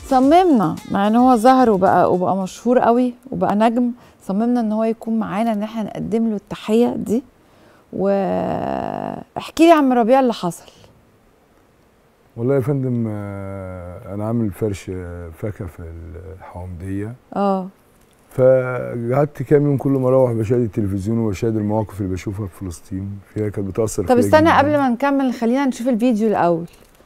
صممنا مع ان هو ظهر وبقى وبقى مشهور قوي وبقى نجم صممنا ان هو يكون معانا ان احنا نقدم له التحيه دي واحكي لي عم ربيع اللي حصل والله يا فندم آه، انا عامل فرش آه، فاكهه في الحومديه اه فقعدت كام يوم كل ما اروح بشاهد التلفزيون وبشاهد المواقف اللي بشوفها في فلسطين فيها كانت بتاثر طب فيا استنى جداً. قبل ما نكمل خلينا نشوف الفيديو الاول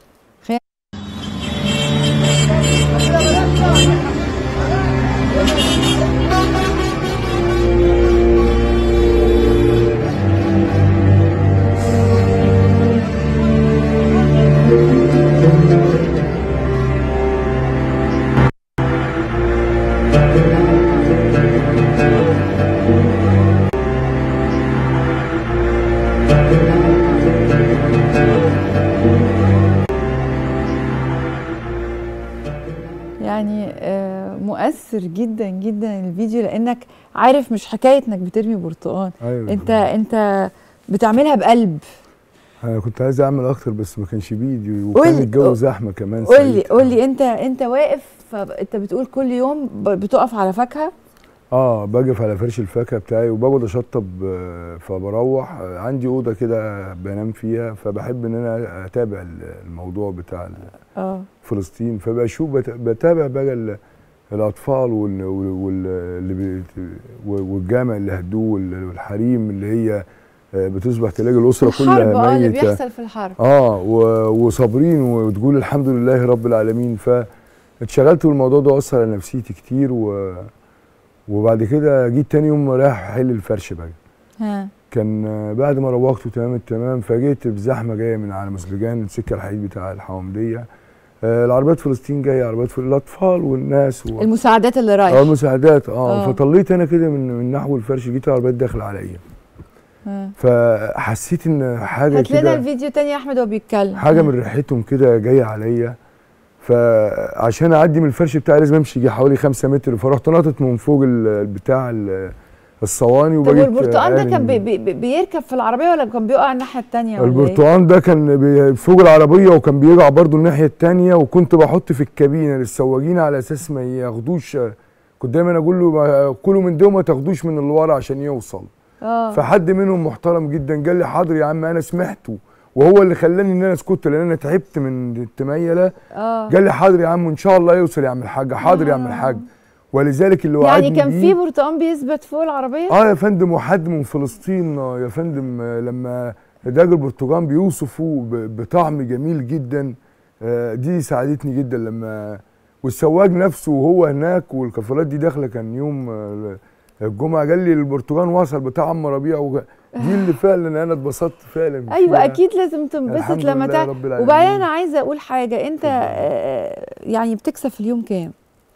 يعني آه، مؤثر جدا جدا الفيديو لانك عارف مش حكايه انك بترمي برتقال ايوه انت انت بتعملها بقلب انا كنت عايز اعمل اكتر بس ما كانش بايدي قولي- وكان الجو زحمه كمان قول لي ساعتها. قول لي انت انت واقف فانت بتقول كل يوم ب- بتقف على فاكهه اه بقف على فرش الفاكهه بتاعي وبقعد اشطب آه، فبروح آه، عندي اوضه كده بنام فيها فبحب ان انا اتابع ال- الموضوع بتاع ال- اه فلسطين فبشوف بت- بتابع بقى ال- الاطفال وال وال وال اللي بيت- والجامع اللي هدوه وال- والحريم اللي هي آه، بتصبح تلاقي الاسره الحرب كلها اه اللي ميته بيحصل في الحرب اه و- وصابرين وتقول الحمد لله رب العالمين فاتشغلت بالموضوع ده اثر على نفسيتي كتير و وبعد كده جيت تاني يوم رايح احل الفرش بقى ها كان آه، بعد ما روقته تمام التمام فجيت بزحمه جايه من على مسلجان السكه الحديد بتاع الحومديه آه، العربيات فلسطين جايه عربيات فل... الاطفال والناس و... المساعدات اللي اه رايحه المساعدات اه, آه. فطليت انا كده من من نحو الفرش جيت العربيات داخله عليا ها. فحسيت ان حاجه هات لنا كده الفيديو تاني يا احمد وهو بيتكلم حاجه ها. من ريحتهم كده جايه عليا فعشان اعدي من الفرش بتاعي لازم امشي يجي حوالي خمسة متر فرحت ناطط من فوق ال- بتاع ال- الصواني طب وبقيت والبرتقال ده قارن كان بي بي بيركب في العربيه ولا كان بيقع الناحيه التانيه ولا ايه؟ البرتقال ده كان بي- فوق العربيه وكان بيقع برضو الناحيه التانية وكنت بحط في الكابينه للسواقين على اساس ما ياخدوش كنت دايما اقول له ما- كلوا من ده وما تاخدوش من اللي ورا عشان يوصل اه فحد منهم محترم جدا قال لي حاضر يا عم انا سمعته وهو اللي خلاني ان انا اسكت لان انا تعبت من التميله اه قال لي حاضر يا عم ان شاء الله يوصل يا عم الحاج حاضر يا عم الحاج ولذلك اللي يعني وعدني كان بيه- في برتقال بيثبت فوق العربيه؟ اه يا فندم وحد من فلسطين آه يا فندم آه، لما داج البرتقال بيوصفوا ب- بطعم جميل جدا آه، دي ساعدتني جدا لما والسواق نفسه وهو هناك والكفالات دي داخله كان يوم آه، الجمعه قال لي البرتقال وصل بتاع عم ربيع وج- دي اللي فعلا انا اتبسطت فعلا ايوه فيها. اكيد لازم تنبسط الحمد لما لله تعمل رب العالمين. وبعدين انا عايزه اقول حاجه انت اتفضل. آه، يعني بتكسب في اليوم كام؟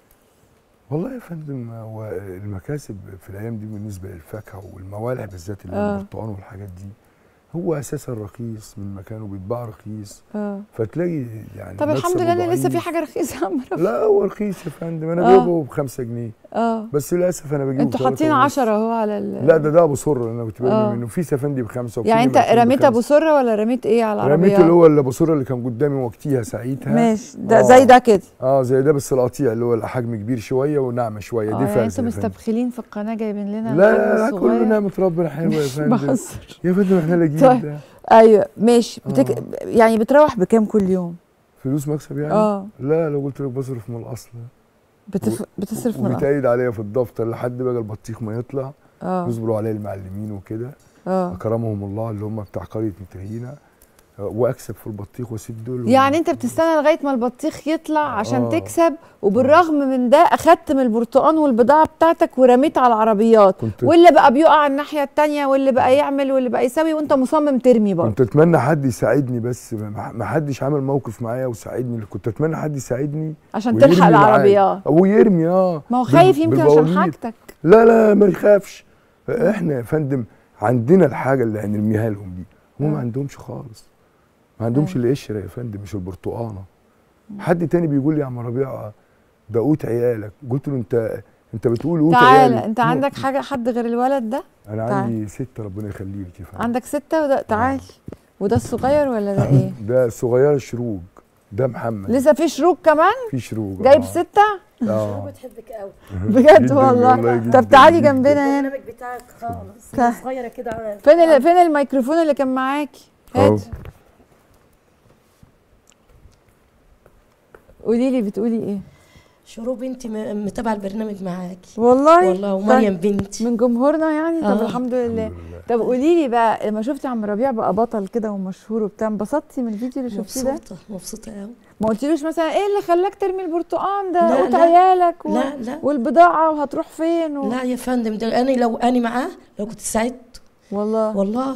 والله يا فندم هو المكاسب في الايام دي بالنسبه للفاكهه والموالح بالذات اللي هي آه. البرتقال والحاجات دي هو اساسا رخيص من مكانه بيتباع رخيص اه فتلاقي يعني طب الحمد مكسبه لله ان لسه في ضعيف. حاجه رخيصه يا عم رفيق. لا هو رخيص يا فندم انا آه. جايبه ب 5 جنيه اه بس للاسف انا بجيبه انتوا بتلاتة حاطين ونص. 10 اهو على ال لا ده ده ابو سره انا كنت آه. برمي منه في سفندي بخمسه وفي يعني انت نمرتين رميت ابو بخمسة. سره ولا رميت ايه على العربيه؟ رميت اللي هو الابو سره اللي كان قدامي وقتها ساعتها ماشي ده آه. زي ده كده اه زي ده بس القطيع اللي هو حجم كبير شويه وناعمه شويه اه دي يعني فرز انتوا يا فندم. مستبخلين في القناه جايبين لنا لا الحجم لا الصغير. كله نعمه ربنا حلوه يا مش فندم بهزر يا فندم احنا لاقيين طيب. ده ايوه ماشي بتك... آه. يعني بتروح بكام كل يوم؟ فلوس مكسب يعني اه لا لو قلت لك بصرف من الاصل بتف... بتصرف من الأرض. وبيتأيد عليا في الدفتر لحد بقى البطيخ ما يطلع اه يصبروا عليا المعلمين وكده اه اكرمهم الله اللي هم بتاع قريه متهينه آه، واكسب في البطيخ واسيب دول يعني انت بتستنى لغايه ما البطيخ يطلع عشان آه. تكسب وبالرغم من ده اخدت من البرتقان والبضاعه بتاعتك ورميت على العربيات كنت واللي بقى بيقع الناحيه التانية واللي بقى يعمل واللي بقى يسوي وانت مصمم ترمي برضه كنت اتمنى حد يساعدني بس ما ما حدش عمل موقف معايا وساعدني كنت اتمنى حد يساعدني عشان ويرمي تلحق معايا. العربيات او يرمي اه ما هو بال- خايف يمكن عشان بالبوامير. حاجتك لا لا ما يخافش احنا يا فندم عندنا الحاجه اللي هنرميها لهم دي هم ما آه. عندهمش خالص ما عندهمش أيوة. القشره يا فندم مش البرتقانه حد تاني بيقول لي يا عم ربيع ده قوت عيالك قلت له انت انت بتقول قوت تعالى عيالي انت عندك حاجه حد غير الولد ده انا تعال. عندي ستة ربنا يخليك يا فندم عندك ستة وده تعال وده الصغير ولا ده ايه ده صغير الشروق ده محمد لسه في شروق كمان في شروق جايب آه. ستة اه بتحبك قوي بجد جداً والله والله جداً طب تعالي جداً. جنبنا هنا البرنامج بتاعك خالص تا- صغيره كده على فين ال- فين الميكروفون اللي كان معاكي أهو. هات قولي لي بتقولي ايه شروق بنتي م- متابعه البرنامج معاكي والله والله ومريم بنتي من جمهورنا يعني طب آه. الحمد لله الحمد لله. طب قولي لي بقى لما شفتي عم ربيع بقى بطل كده ومشهور وبتاع انبسطتي من الفيديو اللي شفتيه ده مبسوطه مبسوطه قوي ما قلتيلوش مثلا ايه اللي خلاك ترمي البرتقال ده لا، قوت لا. عيالك و... لا لا والبضاعه وهتروح فين و... لا يا فندم ده انا لو انا معاه لو كنت ساعدته والله والله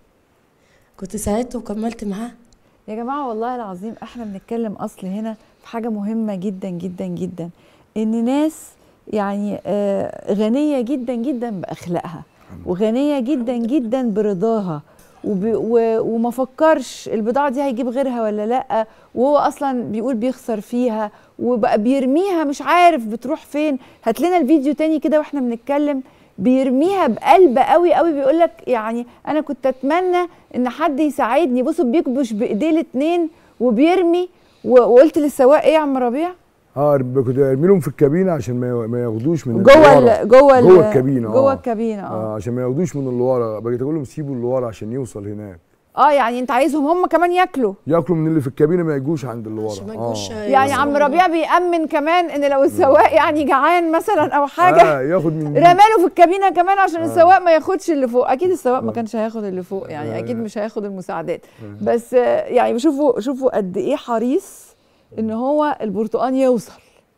كنت ساعدته وكملت معاه يا جماعة والله العظيم احنا بنتكلم اصل هنا في حاجة مهمة جدا جدا جدا ان ناس يعني آه، غنية جدا جدا بأخلاقها وغنية جدا جدا برضاها وب... و... وما فكرش البضاعة دي هيجيب غيرها ولا لأ وهو أصلا بيقول بيخسر فيها وبقى بيرميها مش عارف بتروح فين هات لنا الفيديو تاني كده واحنا بنتكلم بيرميها بقلب قوي قوي بيقول لك يعني انا كنت اتمنى ان حد يساعدني بصوا بيكبش بايديه الاتنين وبيرمي و- وقلت للسواق ايه يا عم ربيع اه كنت ارمي لهم في الكابينه عشان ما ما ياخدوش من جوه اللي ورا. ال- جوه ال- جوه الكابينه جوه آه. الكابينه اه اه عشان ما ياخدوش من اللي ورا بقيت اقول لهم سيبوا اللي ورا عشان يوصل هناك اه يعني انت عايزهم هم كمان ياكلوا ياكلوا من اللي في الكابينه ما يجوش عند اللي عشان ما ورا يجوش يعني عم ربيع بيأمن كمان ان لو السواق يعني جعان مثلا او حاجه اه ياخد من دي. رماله في الكابينه كمان عشان آه. السواق ما ياخدش اللي فوق اكيد السواق ما آه. كانش هياخد اللي فوق يعني آه. اكيد مش هياخد المساعدات بس آه، يعني شوفوا شوفوا قد ايه حريص ان هو البرتقال يوصل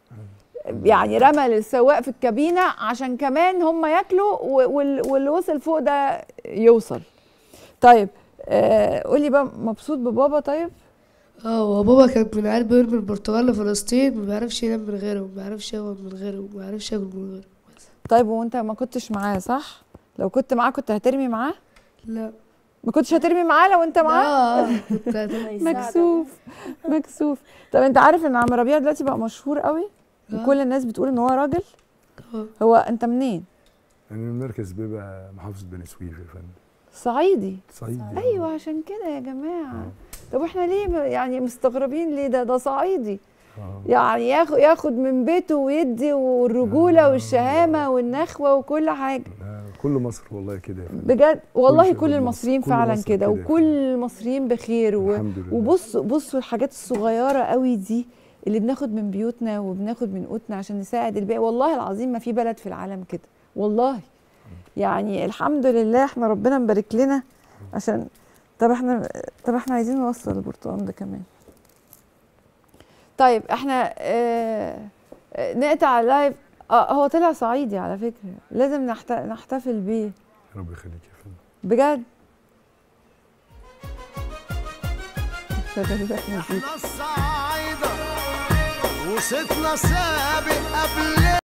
يعني رمى للسواق في الكابينه عشان كمان هم ياكلوا و- وال- واللي وصل فوق ده يوصل طيب آه قولي بقى مبسوط ببابا طيب اه وبابا كان من عيال بيرمي البرتغال لفلسطين ما بيعرفش ينام من غيره ما بيعرفش يقعد من غيره ما بيعرفش ياكل من غيره طيب وانت ما كنتش معاه صح لو كنت معاه كنت هترمي معاه لا ما كنتش هترمي معاه لو انت معاه اه كنت هتبقى- مكسوف مكسوف طب انت عارف ان عم ربيع دلوقتي بقى مشهور قوي وكل الناس بتقول ان هو راجل آه. هو انت منين يعني المركز بيبقى محافظه بني سويف يا فندم صعيدي صعيدي ايوه عشان كده يا جماعه طب احنا ليه م- يعني مستغربين ليه ده ده صعيدي آه. يعني ياخد ياخد من بيته ويدي والرجوله والشهامه والنخوه وكل حاجه آه، كل مصر والله كده يا فندم بجد والله شباب كل مصر، المصريين كل فعلا مصر كده كده. وكل المصريين بخير و... الحمد لله وبص بصوا الحاجات الصغيره قوي دي اللي بناخد من بيوتنا وبناخد من قوتنا عشان نساعد الباقي والله العظيم ما في بلد في العالم كده والله يعني الحمد لله احنا ربنا مبارك لنا عشان طب احنا طب احنا عايزين نوصل البرتقال ده كمان طيب احنا اه اه، نقطع اللايف اه هو طلع صعيدي على فكره لازم نحت... نحتفل بيه ربي يخليك يا فندم بجد شغالين احنا احنا الصعايدة وصيتنا سابق قبل